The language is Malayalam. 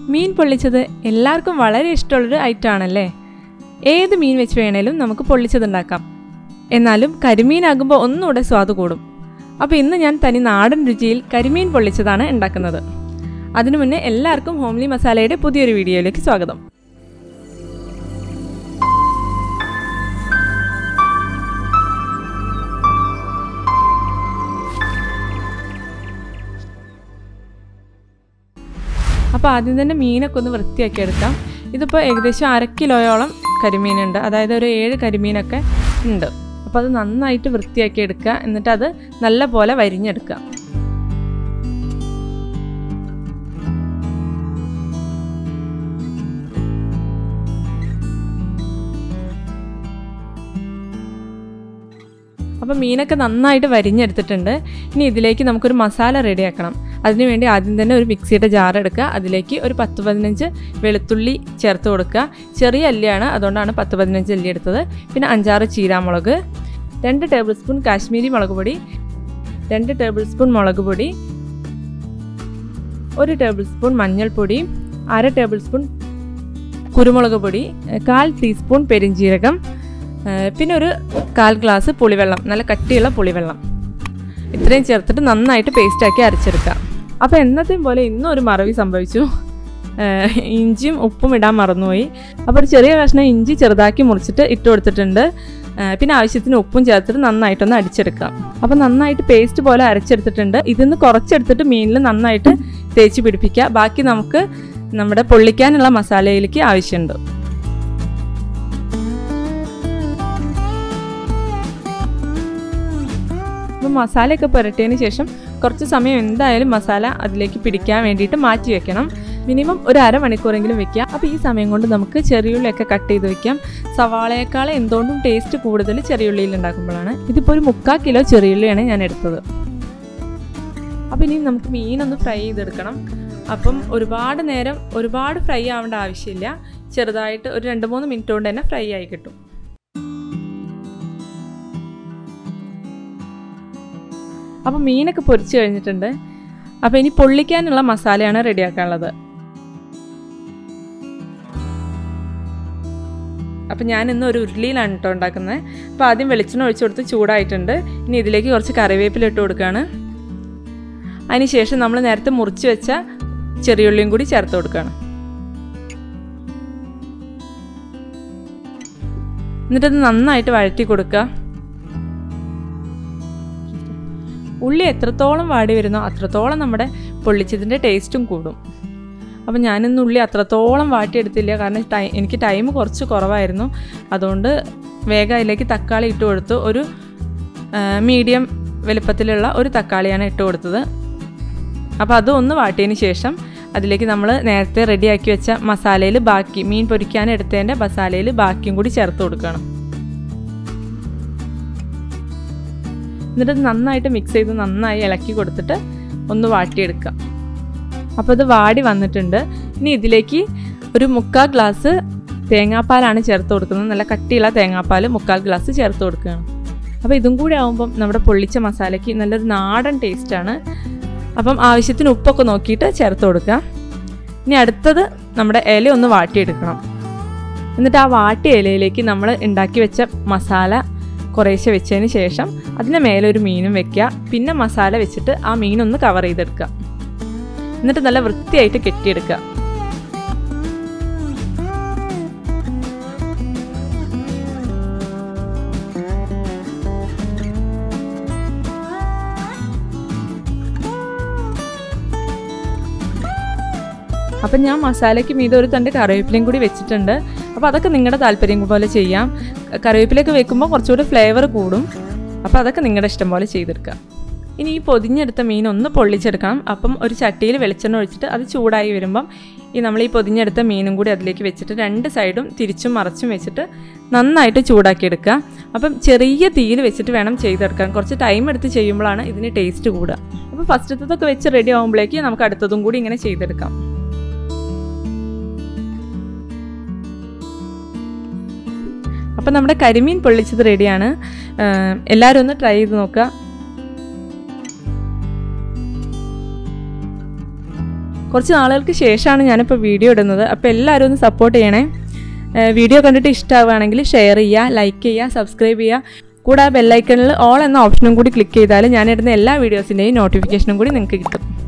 മീൻ പൊള്ളിച്ചത് എല്ലാവർക്കും വളരെ ഇഷ്ടമുള്ളൊരു ഐറ്റം ആണല്ലേ ഏത് മീൻ വെച്ച് വേണേലും നമുക്ക് പൊള്ളിച്ചതുണ്ടാക്കാം എന്നാലും കരിമീനാകുമ്പോൾ ഒന്നുകൂടെ സ്വാദ് കൂടും അപ്പോൾ ഇന്ന് ഞാൻ തനി നാടൻ രുചിയിൽ കരിമീൻ പൊള്ളിച്ചതാണ് ഉണ്ടാക്കുന്നത് അതിനു മുന്നേ എല്ലാവർക്കും ഹോംലി മസാലയുടെ പുതിയൊരു വീഡിയോയിലേക്ക് സ്വാഗതം അപ്പോൾ ആദ്യം തന്നെ മീനൊക്കെ ഒന്ന് വൃത്തിയാക്കി എടുക്കാം ഇതിപ്പോൾ ഏകദേശം അര കിലോയോളം കരിമീനുണ്ട് അതായത് ഒരു ഏഴ് കരിമീനൊക്കെ ഉണ്ട് അപ്പോൾ അത് നന്നായിട്ട് വൃത്തിയാക്കി എടുക്കുക എന്നിട്ട് അത് നല്ല പോലെ വരിഞ്ഞെടുക്കുക അപ്പോൾ മീനൊക്കെ നന്നായിട്ട് വരിഞ്ഞെടുത്തിട്ടുണ്ട് ഇനി ഇതിലേക്ക് നമുക്കൊരു മസാല റെഡിയാക്കണം അതിനുവേണ്ടി ആദ്യം തന്നെ ഒരു മിക്സിയുടെ ജാർ എടുക്കുക അതിലേക്ക് ഒരു പത്ത് പതിനഞ്ച് വെളുത്തുള്ളി ചേർത്ത് കൊടുക്കുക ചെറിയ അല്ലിയാണ് അതുകൊണ്ടാണ് പത്ത് പതിനഞ്ച് അല്ലി എടുത്തത് പിന്നെ അഞ്ചാറ് ചീരാമുളക് രണ്ട് ടേബിൾ സ്പൂൺ കാശ്മീരി മുളക് പൊടി രണ്ട് ടേബിൾ സ്പൂൺ മുളക് പൊടി ഒരു ടേബിൾ സ്പൂൺ മഞ്ഞൾപ്പൊടി അര ടേബിൾ സ്പൂൺ കുരുമുളക് പൊടി കാൽ ടീസ്പൂൺ പെരിഞ്ജീരകം പിന്നെ ഒരു കാൽ ഗ്ലാസ് പുളിവെള്ളം നല്ല കട്ടിയുള്ള പുളിവെള്ളം ഇത്രയും ചേർത്തിട്ട് നന്നായിട്ട് പേസ്റ്റാക്കി അരച്ചെടുക്കുക അപ്പോൾ എന്നത്തെയും പോലെ ഇന്നും ഒരു മറവി സംഭവിച്ചു ഇഞ്ചിയും ഉപ്പും ഇടാൻ മറന്നുപോയി അപ്പോൾ ഒരു ചെറിയ കഷ്ണം ഇഞ്ചി ചെറുതാക്കി മുറിച്ചിട്ട് ഇട്ട് കൊടുത്തിട്ടുണ്ട് പിന്നെ ആവശ്യത്തിന് ഉപ്പും ചേർത്തിട്ട് നന്നായിട്ടൊന്ന് അടിച്ചെടുക്കാം അപ്പോൾ നന്നായിട്ട് പേസ്റ്റ് പോലെ അരച്ചെടുത്തിട്ടുണ്ട് ഇതിന്ന് കുറച്ചെടുത്തിട്ട് മീനിൽ നന്നായിട്ട് തേച്ച് പിടിപ്പിക്കുക ബാക്കി നമുക്ക് നമ്മുടെ പൊള്ളിക്കാനുള്ള മസാലയിലേക്ക് ആവശ്യമുണ്ട് അപ്പോൾ മസാലയൊക്കെ പുരട്ടിയതിന് ശേഷം കുറച്ച് സമയം എന്തായാലും മസാല അതിലേക്ക് പിടിക്കാൻ വേണ്ടിയിട്ട് മാറ്റി വെക്കണം മിനിമം ഒരു അരമണിക്കൂറെങ്കിലും വെക്കുക അപ്പോൾ ഈ സമയം കൊണ്ട് നമുക്ക് ചെറിയുള്ളിയൊക്കെ കട്ട് ചെയ്ത് വെക്കാം സവാളയേക്കാൾ എന്തുകൊണ്ടും ടേസ്റ്റ് കൂടുതൽ ചെറിയുള്ളിയിൽ ഉണ്ടാക്കുമ്പോഴാണ് ഇതിപ്പോൾ ഒരു മുക്കാൽ കിലോ ചെറിയുള്ളിയാണ് ഞാൻ എടുത്തത് അപ്പോൾ ഇനി നമുക്ക് മീനൊന്ന് ഫ്രൈ ചെയ്തെടുക്കണം അപ്പം ഒരുപാട് നേരം ഒരുപാട് ഫ്രൈ ആവേണ്ട ആവശ്യമില്ല ചെറുതായിട്ട് ഒരു രണ്ട് മൂന്ന് മിനിറ്റ് കൊണ്ട് തന്നെ ഫ്രൈ ആയി കിട്ടും അപ്പോൾ മീനൊക്കെ പൊരിച്ച് കഴിഞ്ഞിട്ടുണ്ട് അപ്പോൾ ഇനി പൊള്ളിക്കാനുള്ള മസാലയാണ് റെഡിയാക്കാനുള്ളത് അപ്പോൾ ഞാൻ ഇന്ന് ഒരു ഉരുളിയിലാണ് കേട്ടോ ഉണ്ടാക്കുന്നത് അപ്പോൾ ആദ്യം വെളിച്ചെണ്ണ ഒഴിച്ചു കൊടുത്ത് ചൂടായിട്ടുണ്ട് ഇനി ഇതിലേക്ക് കുറച്ച് കറിവേപ്പില ഇട്ട് കൊടുക്കുകയാണ് അതിനുശേഷം നമ്മൾ നേരത്തെ മുറിച്ച് വെച്ച ചെറിയുള്ളിയും കൂടി ചേർത്ത് കൊടുക്കുകയാണ് എന്നിട്ടത് നന്നായിട്ട് വഴറ്റി കൊടുക്കുക ഉള്ളി എത്രത്തോളം വാടി വരുന്നോ അത്രത്തോളം നമ്മുടെ പൊള്ളിച്ചതിൻ്റെ ടേസ്റ്റും കൂടും അപ്പം ഞാനിന്ന് ഉള്ളി അത്രത്തോളം വാട്ടിയെടുത്തില്ല കാരണം ടൈ എനിക്ക് ടൈം കുറച്ച് കുറവായിരുന്നു അതുകൊണ്ട് വേഗം അതിലേക്ക് തക്കാളി ഇട്ട് കൊടുത്തു ഒരു മീഡിയം വലുപ്പത്തിലുള്ള ഒരു തക്കാളിയാണ് ഇട്ട് കൊടുത്തത് അപ്പോൾ അത് ഒന്ന് വാട്ടിയതിന് ശേഷം അതിലേക്ക് നമ്മൾ നേരത്തെ റെഡിയാക്കി വെച്ച മസാലയിൽ ബാക്കി മീൻ പൊരിക്കാൻ എടുത്തതിൻ്റെ മസാലയിൽ ബാക്കിയും കൂടി ചേർത്ത് കൊടുക്കണം എന്നിട്ട് നന്നായിട്ട് മിക്സ് ചെയ്ത് നന്നായി ഇളക്കി കൊടുത്തിട്ട് ഒന്ന് വാട്ടിയെടുക്കാം അപ്പോൾ ഇത് വാടി വന്നിട്ടുണ്ട് ഇനി ഇതിലേക്ക് ഒരു മുക്കാൽ ഗ്ലാസ് തേങ്ങാപ്പാലാണ് ചേർത്ത് കൊടുക്കുന്നത് നല്ല കട്ടിയുള്ള തേങ്ങാപ്പാൽ മുക്കാൽ ഗ്ലാസ് ചേർത്ത് കൊടുക്കുകയാണ് അപ്പോൾ ഇതും കൂടി ആകുമ്പം നമ്മുടെ പൊള്ളിച്ച മസാലയ്ക്ക് നല്ലൊരു നാടൻ ടേസ്റ്റാണ് അപ്പം ആവശ്യത്തിന് ഉപ്പൊക്കെ നോക്കിയിട്ട് ചേർത്ത് കൊടുക്കുക ഇനി അടുത്തത് നമ്മുടെ ഇല ഒന്ന് വാട്ടിയെടുക്കണം എന്നിട്ട് ആ വാട്ടിയ ഇലയിലേക്ക് നമ്മൾ ഉണ്ടാക്കി വെച്ച മസാല കുറേശ്ശെ വെച്ചതിന് ശേഷം അതിന് മേലെ ഒരു മീനും വെക്കുക പിന്നെ മസാല വെച്ചിട്ട് ആ മീനൊന്ന് കവർ ചെയ്തെടുക്കുക എന്നിട്ട് നല്ല വൃത്തിയായിട്ട് കെട്ടിയെടുക്കുക അപ്പം ഞാൻ മസാലയ്ക്ക് മീതെ ഒരു തണ്ട് കറിവേപ്പിലയും കൂടി വെച്ചിട്ടുണ്ട് അപ്പോൾ അതൊക്കെ നിങ്ങളുടെ താല്പര്യം പോലെ ചെയ്യാം കറിവേപ്പിലയൊക്കെ വെക്കുമ്പോൾ കുറച്ചുകൂടി ഫ്ലേവർ കൂടും അപ്പോൾ അതൊക്കെ നിങ്ങളുടെ ഇഷ്ടം പോലെ ചെയ്തെടുക്കുക ഇനി ഈ പൊതിഞ്ഞെടുത്ത മീൻ ഒന്ന് പൊള്ളിച്ചെടുക്കണം അപ്പം ഒരു ചട്ടിയിൽ വെളിച്ചെണ്ണ ഒഴിച്ചിട്ട് അത് ചൂടായി വരുമ്പം ഈ നമ്മൾ ഈ പൊതിഞ്ഞെടുത്ത മീനും കൂടി അതിലേക്ക് വെച്ചിട്ട് രണ്ട് സൈഡും തിരിച്ചും മറച്ചും വെച്ചിട്ട് നന്നായിട്ട് ചൂടാക്കി എടുക്കുക അപ്പം ചെറിയ തീയിൽ വെച്ചിട്ട് വേണം ചെയ്തെടുക്കാൻ കുറച്ച് ടൈം എടുത്ത് ചെയ്യുമ്പോഴാണ് ഇതിന് ടേസ്റ്റ് കൂടുക അപ്പോൾ ഫസ്റ്റത്തതൊക്കെ വെച്ച് റെഡി ആകുമ്പോഴേക്ക് നമുക്ക് അടുത്തതും കൂടി ഇങ്ങനെ ചെയ്തെടുക്കാം അപ്പം നമ്മുടെ കരിമീൻ പൊള്ളിച്ചത് റെഡിയാണ് എല്ലാവരും ഒന്ന് ട്രൈ ചെയ്ത് നോക്കുക കുറച്ച് നാളുകൾക്ക് ശേഷമാണ് ഞാനിപ്പോൾ വീഡിയോ ഇടുന്നത് അപ്പോൾ എല്ലാവരും ഒന്ന് സപ്പോർട്ട് ചെയ്യണേ ഏഹ് വീഡിയോ കണ്ടിട്ട് ഇഷ്ടമാവുകയാണെങ്കിൽ ഷെയർ ചെയ്യുക ലൈക്ക് ചെയ്യുക സബ്സ്ക്രൈബ് ചെയ്യുക കൂടാതെ ബെല്ലൈക്കണിൽ ഓൾ എന്ന ഓപ്ഷനും കൂടി ക്ലിക്ക് ചെയ്താൽ ഞാനിടുന്ന എല്ലാ വീഡിയോസിൻ്റെയും നോട്ടിഫിക്കേഷനും കൂടി നിങ്ങൾക്ക് കിട്ടും